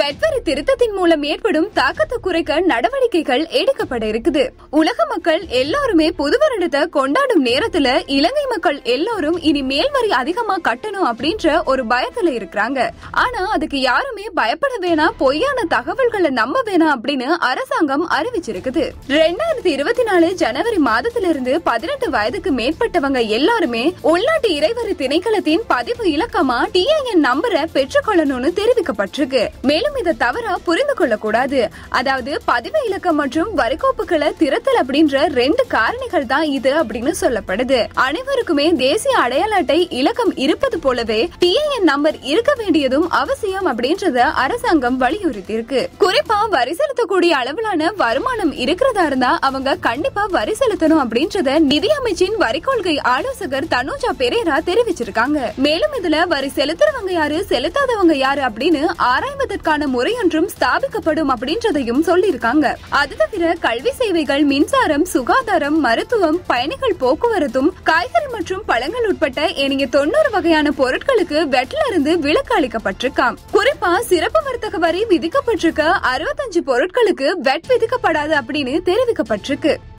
வெட் வரி திருத்தத்தின் மூலம் ஏற்படும் தாக்கத்தை குறைக்க நடவடிக்கைகள் எடுக்கப்பட இருக்குது உலக மக்கள் எல்லாருமே புது வருடத்தை கொண்டாடும் நேரத்துல இலங்கை மக்கள் எல்லாரும் இனி மேல் வரி அதிகமா கட்டணும் அப்படின்ற ஒரு பயத்துல இருக்கிறாங்க ஆனா அதுக்கு யாருமே பயப்பட வேணாம் பொய்யான தகவல்களை நம்ப வேணாம் அப்படின்னு அரசாங்கம் அறிவிச்சிருக்குது ரெண்டாயிரத்தி இருபத்தி நாலு ஜனவரி மாதத்துல இருந்து பதினெட்டு வயதுக்கு மேற்பட்டவங்க எல்லாருமே உள்நாட்டு இறைவரி திணைக்களத்தின் பதிவு இலக்கமா டிஐஎன் நம்பரை பெற்றுக்கொள்ளணும்னு தெரிவிக்கப்பட்டிருக்கு மேலும் இதை தவறா புரிந்து கொள்ள கூடாது அதாவது பதிவு இலக்கம் மற்றும் வரிகோப்புகளை திறத்தல் அப்படின்ற ரெண்டு காரணிகள் தான் இது அப்படின்னு சொல்லப்படுது அனைவருக்குமே தேசிய அடையாள அட்டை இலக்கம் இருப்பது போலவே டிஐஎன் நம்பர் இருக்க வேண்டியதும் அவசியம் அப்படின்றத அரசாங்கம் வலியுறுத்தி இருக்கு குறிப்பா வரி செலுத்தக்கூடிய அளவிலான வருமானம் இருக்கிறதா இருந்தா அவங்க கண்டிப்பா வரி செலுத்தணும் அப்படின்றத நிதி அமைச்சின் வரி கொள்கை ஆலோசகர் தனுஜா பெரேரா தெரிவிச்சிருக்காங்க மேலும் இதுல வரி செலுத்துறவங்க யாரு செலுத்தாதவங்க யாரு அப்படின்னு ஆராய்வதற்கான முறையொன்றும் ஸ்தாபிக்கப்படும் அப்படின்றதையும் சொல்லியிருக்காங்க அது தவிர கல்வி சேவைகள் மின்சாரம் சுகாதாரம் மருத்துவம் பயணிகள் போக்குவரத்தும் காய்கறி மற்றும் பழங்கள் உட்பட்ட ஏனைய தொண்ணூறு வகையான பொருட்களுக்கு வெட்ல இருந்து விலக்கு அளிக்கப்பட்டிருக்காம் குறிப்பா சிறப்பு வர்த்தக வரி விதிக்கப்பட்டிருக்க அறுபத்தஞ்சு பொருட்களுக்கு வெட் விதிக்கப்படாது அப்படின்னு தெரிவிக்கப்பட்டிருக்கு